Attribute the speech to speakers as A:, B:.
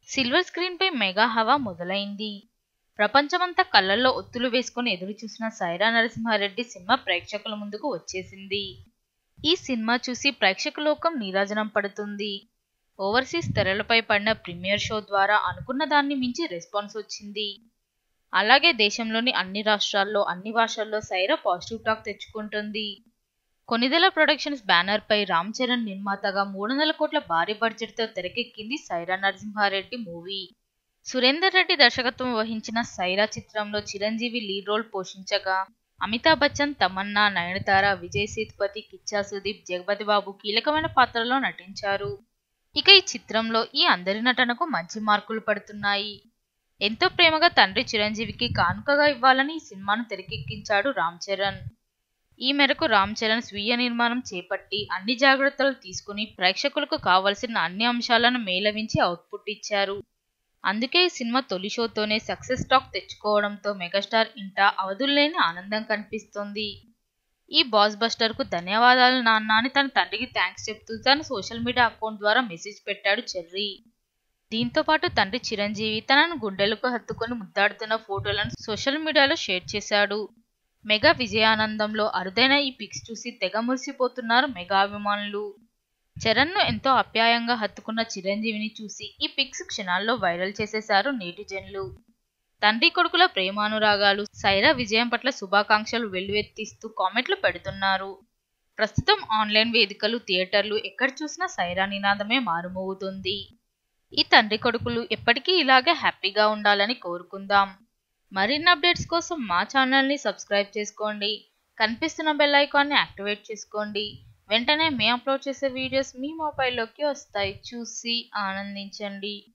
A: silver screen పై mega హవా మొదలైంది ప్రపంచమంతా కళ్ళల్లో ఒత్తులు వేసుకుని ఎదురు చూసిన సైరా నరసింహారెడ్డి సినిమా ప్రేక్షకుల ముందుకు వచ్చేసింది ఈ సినిమా చూసి ప్రేక్షక లోకం నీరాజనం పడుతుంది ఓవర్సీస్ తెరలపై పడిన ప్రీమియర్ షో ద్వారా అనుకున్న దాన్ని మించి రెస్పాన్స్ వచ్చింది అలాగే దేశంలోని అన్ని రాష్ట్రాల్లో అన్ని భాషల్లో సైరా పాజిటివ్ టాక్ తెచ్చుకుంటుంది కొనిదెల ప్రొడక్షన్స్ బ్యానర్ పై రామ్ చరణ్ నిర్మాతగా మూడు వందల కోట్ల భారీ బడ్జెట్ తో తెరకెక్కింది సైరా నరసింహారెడ్డి మూవీ సురేందర్ రెడ్డి దర్శకత్వం వహించిన సైరా చిత్రంలో చిరంజీవి లీడ్ రోల్ పోషించగా అమితాబ్ బచ్చన్ తమన్నా నయనతార విజయ్ సేతుపతి కిచ్చా సుదీప్ జగపతి బాబు కీలకమైన పాత్రలో నటించారు ఇక ఈ చిత్రంలో ఈ అందరి నటనకు మంచి మార్కులు పడుతున్నాయి ఎంతో ప్రేమగా తండ్రి చిరంజీవికి కానుకగా ఇవ్వాలని ఈ సినిమాను తెరకెక్కించాడు రామ్ చరణ్ ఈ మేరకు రామ్ చరణ్ స్వీయ నిర్మాణం చేపట్టి అన్ని జాగ్రత్తలు తీసుకుని ప్రేక్షకులకు కావలసిన అన్ని అంశాలను మేళవించి అవుట్పుట్ ఇచ్చారు అందుకే ఈ సినిమా తొలి షోతోనే సక్సెస్ టాక్ తెచ్చుకోవడంతో మెగాస్టార్ ఇంట అవధుల్లేని ఆనందం కనిపిస్తోంది ఈ బాస్ బస్టర్ కు ధన్యవాదాలు నాన్న అని తన తండ్రికి థ్యాంక్స్ చెప్తూ తన సోషల్ మీడియా అకౌంట్ ద్వారా మెసేజ్ పెట్టాడు చెర్రీ దీంతో పాటు తండ్రి చిరంజీవి తనను గుండెలకు హత్తుకొని ముద్దాడుతున్న ఫోటోలను సోషల్ మీడియాలో షేర్ చేశాడు మెగా విజయానందంలో అరుదైన ఈ పిక్స్ చూసి తెగ మురిసిపోతున్నారు మెగా అభిమానులు చరణ్ను ఎంతో అప్యాయంగా హత్తుకున్న చిరంజీవిని చూసి ఈ పిక్స్ క్షణాల్లో వైరల్ చేసేశారు నేటిజన్లు తండ్రి కొడుకుల ప్రేమానురాగాలు సైరా విజయం పట్ల శుభాకాంక్షలు వెల్లువెత్తిస్తూ కామెంట్లు పెడుతున్నారు ప్రస్తుతం ఆన్లైన్ వేదికలు థియేటర్లు ఎక్కడ చూసినా సైరా నినాదమే మారుమోగుతుంది ఈ తండ్రి కొడుకులు ఎప్పటికీ ఇలాగే హ్యాపీగా ఉండాలని కోరుకుందాం మరిన్ని అప్డేట్స్ కోసం మా ఛానల్ని సబ్స్క్రైబ్ చేసుకోండి కనిపిస్తున్న బెల్ ఐకాన్ని యాక్టివేట్ చేసుకోండి వెంటనే మేము అప్లోడ్ చేసే వీడియోస్ మీ మొబైల్లోకి వస్తాయి చూసి ఆనందించండి